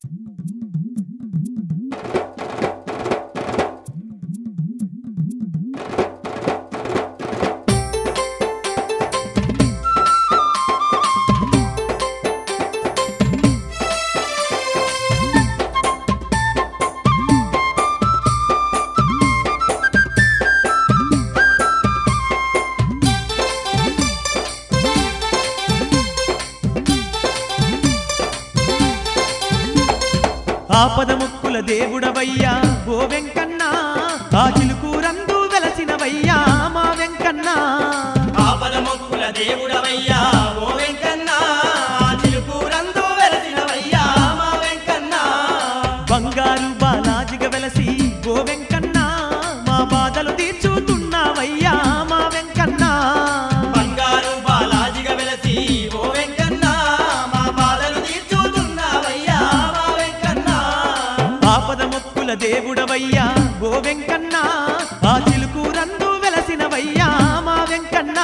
ఆపద ముక్కుల దేవుడవయ్యా ఓ వెంకన్న ఆ చిలుకూరందు వెలసినవయ్యా మా వెంకన్న ఆపద మొక్కుల దేవుడవయ్యా ఓ వెంకన్న చిలుకూరందు వెలసినవయ్యా మా వెంకన్న బంగారు బాలాజిగ వెలసి ఓ వెంకన్న మా బాధలు తీర్చుతున్నావయ్యా మా వెంకన్న బంగారు బాలాజిగా వెలసి ఓ వెంకన్న మా బాధలు తీర్చుతున్నావయ్యా మా వెంకన్న ఆపద ముక్కుల దేవుడవయ్యా ఓ వెంకన్న ఆ చిలుకూరందు వెలసినవయ్యా మా వెంకన్న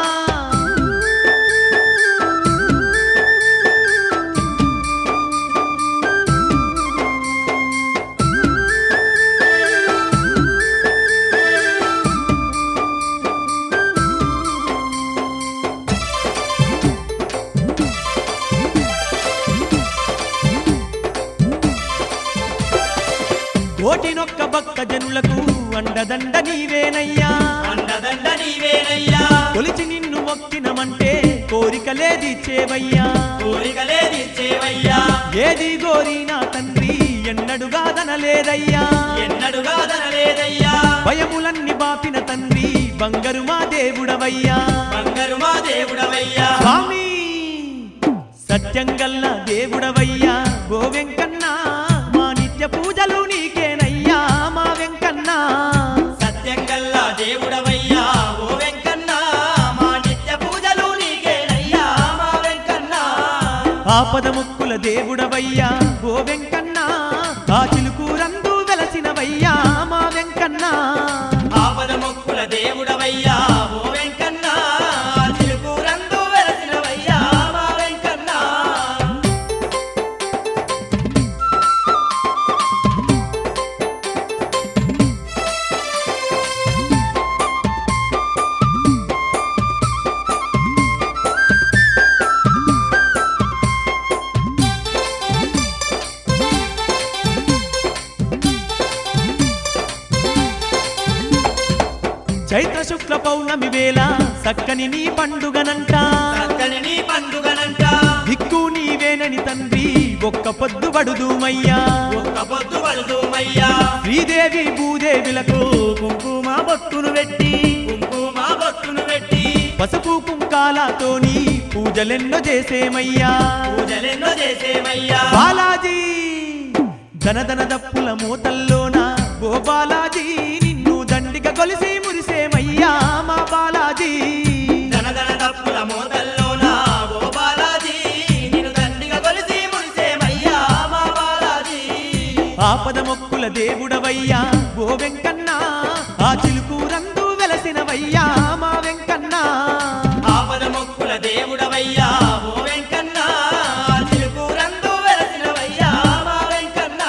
కోటినొక్క భక్త జనులకు అండదండ నీవేనయ్యా అండదండ నీవేనయ్యా కొలిచి నిన్ను మొక్కినమంటే కోరికలే తీర్చేవయ్యా కోరికలే తీర్చేవయ్యా ఏది గోరినా తండ్రి ఎన్నడుగాదనలేదయ్యా ఎన్నడుగా దనలేదయ్యా భయములన్నీ బాపిన తండ్రి బంగారు మా దేవుడవయ్యా బంగారు మా దేవుడవయ్యా స్వామి సత్యంగల్ల దేవుడవయ్యా గో వెంకన్న మా నిత్య పూజలు నీకేనయ్యా మా వెంకన్న సత్యంగల్లా దేవుడవయ్యా ఓ వెంకన్న మా నిత్య పూజలు నీకేనయ్యా మా వెంకన్న ఆపద ముక్కుల దేవుడవయ్యా గో వెంకన్న ఆ చిలుకూరందు వెలసినవయ్యా మా వెంకన్న ఆపద మొక్కుల దేవుడవయ్యా ఓ వెంకన్న చిలుకూరందు వెలసినవయ్యా మా వెంకన్న చైత్ర శుక్ల పౌర్ణమి వేళ చక్కని నీ పండుగనంట చక్కని నీ పండుగనంట దిక్కు నీవేనని తండ్రి ఒక్క పొద్దు పడుదుమయ్యా ఒక్క పొద్దు పడుదుమయ్యా శ్రీదేవి భూదేవిలకు కుంకుమ బొట్టును పెట్టి కుంకుమ బొట్టును పెట్టి పసుపు కుంకాలతోని పూజలెన్నో చేసేమయ్యా పూజలెన్నో చేసేవయ్యా బాలాజీ ధనధన దప్పుల మూతల్లోన ఓ బాలాజీ నిన్ను దండిగ కొలిసి మురిసేమయ్యా మా బాలాజీ ధనధన తప్పుల మోతల్లోన ఓ బాలాజీ నిన్ను దండిగా కొలిసి మురిసేమయ్యా మా బాలాజీ ఆపద మొక్కుల దేవుడవయ్యా ఓ వెంకన్న ఆ చిలుకూరందు వెలసినవయ్యా మా వెంకన్న ఆపద మొక్కుల దేవుడవయ్యా ఓ వెంకన్న చిలుకూరందు వెలసినవయ్యా మా వెంకన్న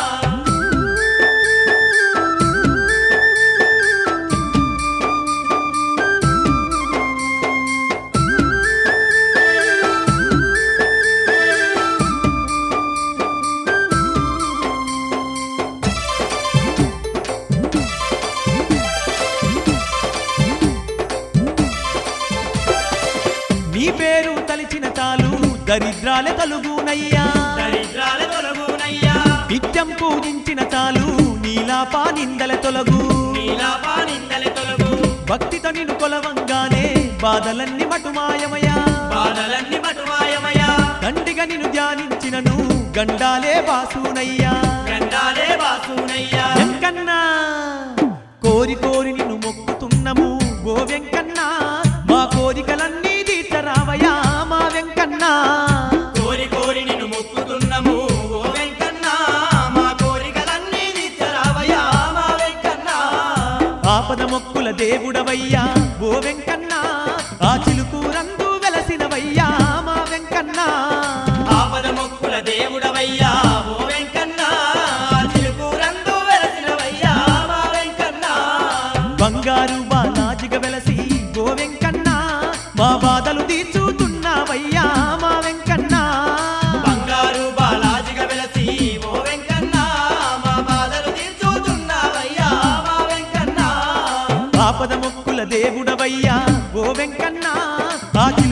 నీ పేరు తలిచిన చాలు దరిద్రాలే తలుగునయ్యా దరిద్రాల తొలగునయ్యా నిత్యం పూజించిన చాలు నీలాపా నిందల తొలగు నీలాపా నిందల తొలగు భక్తితో నిన్ను కొలవంగానే బాధలన్నీ మటుమాయమయా బాధలన్నీ మటుమాయమయ్యా తండ్రిగా నిన్ను ధ్యానించినను గండాలే బాసునయ్యా గండాలే బాసునయ్యా వెంకన్నా కోరి కోరి నిన్ను మొక్కుతున్నము గో వెంకన్నా మా కోరికలన్నీ తీర్చరావయ్యా మా వెంకన్నా కోరి కోరి నిన్ను మొక్కుతున్నాము ఓ వెంకన్న మా కోరికలన్నీ తీర్చరావయ్యా మా వెంకన్న ఆపద మొక్కుల దేవుడవయ్యా ఓ వెంకన్నా ఆ చిలుకూరందు వెలసినవయ్యా మా వెంకన్నా ఆపద మొక్కుల దేవుడవయ్యా ఓ బాధలు తీర్చుతున్నావయ్యా మా వెంకన్న బంగారు బాలాజిగా వెలసి ఓ వెంకన్న మా బాధలు తీర్చుతున్నావయ్యా మా వెంకన్న ఆపద మొక్కుల దేవుడవయ్యా ఓ వెంకన్న ఆ